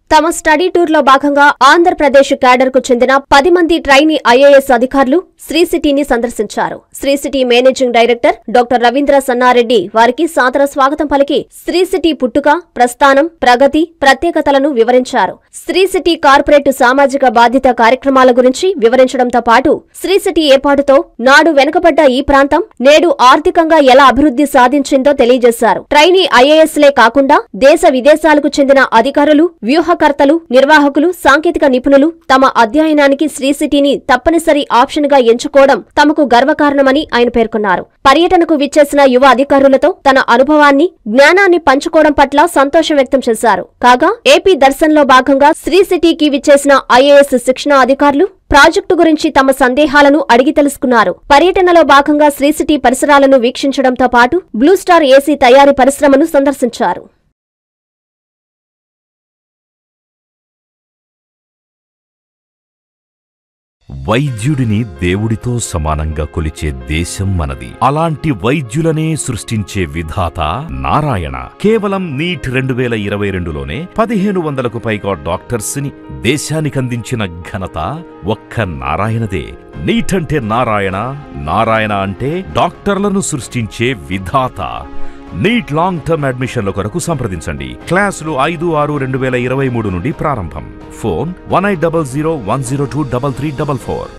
తమ study tour లో భాగంగా ఆంధ్రప్రదేశ్ క్యాడర్ కు చెందిన పది మంది ట్రైనీ ఐఏఎస్ అధికారులు శ్రీ సిటీని సందర్శించారు Sri city managing director doctor Ravindra Sannareddy వారికి సాదర స్వాగతం పలికి శ్రీ సిటీ పుట్టుక ప్రస్థానం ప్రగతి ప్రత్యేకతలను వివరించారు శ్రీ సిటీ కార్పొరేట్ సామాజిక బాధ్యత కార్యక్రమాల గురించి వివరించడంతో పాటు శ్రీ సిటీ ఏర్పాటుతో నాడు వెనుకబడ్డ ఈ ప్రాంతం నేడు ఆర్థికంగా ఎలా అభివృద్ధి సాధించిందో తెలియజేశారు ట్రైనీ ఐఏఎస్లే కాకుండా దేశ విదేశాలకు చెందిన అధికారులు వ్యూహకర్తలు నిర్వాహకులు సాంకేతిక నిపుణులు తమ అధ్యయనానికి శ్రీ సిటీని తప్పనిసరి ఆప్షన్ గా ఎంచుకోవడం తమకు గర్వకారణమని ఆయన పేర్కొన్నారు పర్యటనకు విచ్చేసిన యువ అధికారులతో తన అనుభవాన్ని జ్ఞానాన్ని పంచుకోవడం పట్ల సంతోషం వ్యక్తం చేశారు కాగా ఏపీ దర్శన్లో భాగంగా శ్రీ సిటీకి విచ్చేసిన ఐఏఎస్ శిక్షణ అధికారులు ప్రాజెక్టు గురించి తమ సందేహాలను అడిగి తెలుసుకున్నారు పర్యటనలో భాగంగా శ్రీ సిటీ పరిసరాలను వీక్షించడంతో పాటు బ్లూ స్టార్ ఏసీ తయారీ పరిశ్రమను సందర్శించారు వైద్యుడిని దేవుడితో సమానంగా కొలిచే దేశం మనది అలాంటి వైద్యులనే సృష్టించే విధాత నారాయణ కేవలం నీట్ రెండు వేల ఇరవై రెండులోనే పదిహేను వందలకు పైగా డాక్టర్స్ ని దేశానికందించిన ఘనత ఒక్క నారాయణదే నీట్ అంటే నారాయణ నారాయణ అంటే డాక్టర్లను సృష్టించే విధాత నీట్ లాంగ్ టర్మ్ అడ్మిషన్ల కొరకు సంప్రదించండి క్లాసులు ఐదు ఆరు రెండు వేల ఇరవై మూడు నుండి ప్రారంభం phone one eight double zero one zero two double three double four